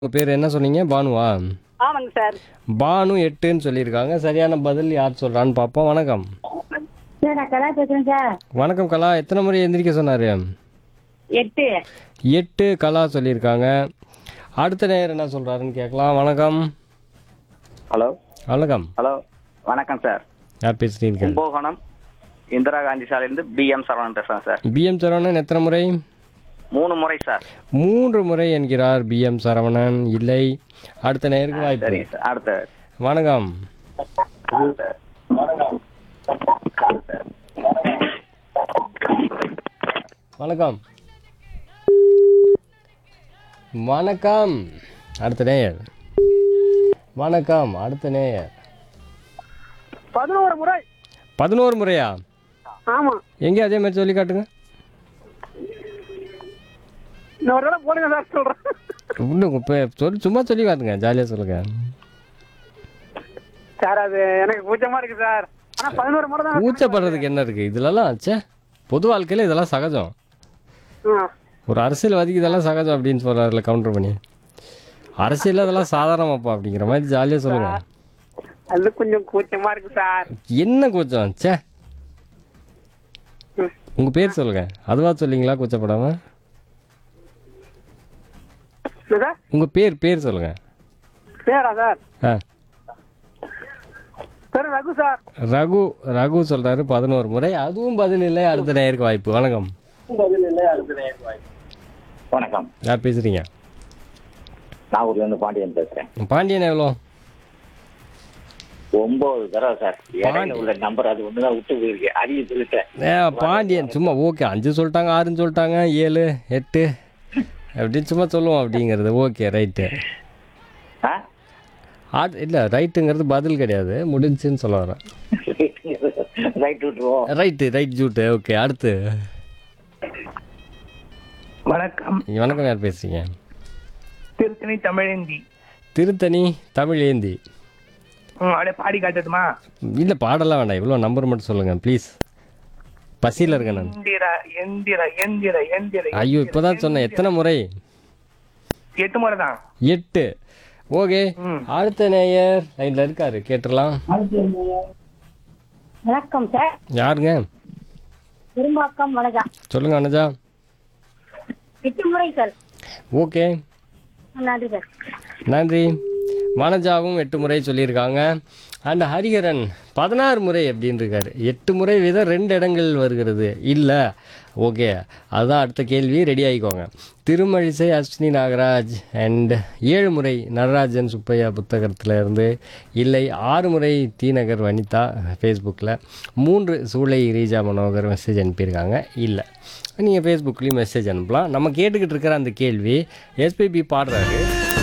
உங்கள் பேர் என்ன சொன்னீங்க பானுவா ஆமாங்க சார் பானு எட்டுன்னு சொல்லியிருக்காங்க சரியான பதில் யார் சொல்கிறான்னு பார்ப்போம் வணக்கம் சார் நான் கலா பேசுறேன் சார் வணக்கம் கலா எத்தனை முறை எந்திரிக்க சொன்னார் எட்டு எட்டு கலா சொல்லியிருக்காங்க அடுத்த நேரம் என்ன சொல்கிறாருன்னு கேட்கலாம் வணக்கம் ஹலோ வணக்கம் ஹலோ வணக்கம் சார் யார் பேசுகிறீங்க கும்பகோணம் இந்திரா காந்தி சாலையிலிருந்து பிஎம் சரவணன் பேசுறேன் சார் பிஎம் சரவணன் எத்தனை முறை மூணு முறை சார் மூன்று முறை என்கிறார் பிஎம் சரவணன் இல்லை அடுத்த நேருக்கு வாய்ப்பு சரிங்க சார் அடுத்த வணக்கம் வணக்கம் வணக்கம் அடுத்த நேயர் வணக்கம் அடுத்த நேயர் பதினோரு முறை பதினோரு முறையா ஆமா எங்கே அதே மாதிரி சொல்லி காட்டுங்க இன்னொரு தடவை போடுங்க சார் சொல்றேன் இன்னும் இப்போ சொல்லி சும்மா சொல்லி காட்டுங்க ஜாலியாக சொல்லுங்க சார் அது எனக்கு கூச்சமா இருக்கு சார் ஆனா பதினோரு முறை தான் ஊச்சப்படுறதுக்கு என்ன இருக்குது இதுலலாம் ச்சே பொது வாழ்க்கையில் இதெல்லாம் சகஜம் ஆ. ஒரு அரசியல்வாதிக்கு இதெல்லாம் சகஜம் அப்படின்னு சொல்கிறாருல கவுண்டர் பண்ணி அரசியல் அதெல்லாம் சாதாரணமாப்பா அப்படிங்கிற மாதிரி ஜாலியாக சொல்லுங்க அது கொஞ்சம் கூச்சமா இருக்கு சார் என்ன கூச்சம் ச்சே ம். உங்கள் பேர் சொல்லுங்க அதுவா சொல்லிங்களா கூச்சப்படாம என்ன சார் உங்கள் பேர் பேர் சொல்லுங்க பேரா சார் ஆ சார் ரகு சார் ரகு ரகு சொல்கிறாரு பதினோரு முறை அதுவும் பதில் இல்லை அடுத்த நேருக்கு வாய்ப்பு வணக்கம் வணக்கம் யார் பேசுகிறீங்க நாகூர்ல இருந்து பாண்டியன் பேசுறேன் பாண்டியன் எவ்வளோ ஒன்பது தடவை சார் இடையில உள்ள நம்பர் அது ஒண்ணுதான் விட்டு போயிருக்கு அதையும் சொல்லிட்டேன் ஏ பாண்டியன் சும்மா ஓகே அஞ்சு சொல்லிட்டாங்க ஆறுன்னு சொல்லிட்டாங்க ஏழு எட்டு அப்படின்னு சும்மா சொல்லுவோம் அப்படிங்கிறது ஓகே ரைட்டு ஆ? ஆட் இல்லை ரைட்டுங்கிறது பதில் கிடையாது முடிஞ்சுன்னு சொல்ல வரேன் ரைட் விட்டுருவோம் ரைட்டு ரைட் ஜூட்டு ஓகே அடுத்து வணக்கம் வணக்கம் யார் பேசுறீங்க திருத்தணி தமிழேந்தி திருத்தணி தமிழ் ஏந்தி ம், அப்படியே பாடி காட்டட்டுமா இல்லை பாடலாம் வேண்டாம் இவ்வளோ நம்பர் மட்டும் சொல்லுங்கள் ப்ளீஸ் பசியில் இருக்கேன் நான் எந்திர எந்திர எந்திர எந்திர ஐயோ இப்போ தான் சொன்னேன் எத்தனை முறை எட்டு முறை தான் எட்டு ஓகே அடுத்த நேயர் லைனில் இருக்காரு கேட்டுடலாம் வணக்கம் சார் யாருங்க பெரும்பாக்கம் வணக்கம் சொல்லுங்க அனுஜா எட்டு முறை சார் ஓகே நன்றி சார் நன்றி வனஜாவும் எட்டு முறை சொல்லியிருக்காங்க அண்ட் ஹரிஹரன் பதினாறு முறை அப்படின்னு இருக்காரு எட்டு முறை வீதம் ரெண்டு இடங்கள் வருகிறது இல்லை ஓகே அதுதான் அடுத்த கேள்வி ரெடி ஆகிக்கோங்க திருமழிசை அஸ்வினி நாகராஜ் அண்ட் ஏழு முறை நடராஜன் சுப்பையா புத்தகத்தில் இருந்து இல்லை ஆறு முறை தீநகர் வனிதா ஃபேஸ்புக்கில் மூன்று சூளை ரீஜா மனோகர் மெசேஜ் அனுப்பியிருக்காங்க இல்லை நீங்கள் ஃபேஸ்புக்லேயும் மெசேஜ் அனுப்பலாம் நம்ம கேட்டுக்கிட்டு இருக்கிற அந்த கேள்வி எஸ்பிபி பாடுறாரு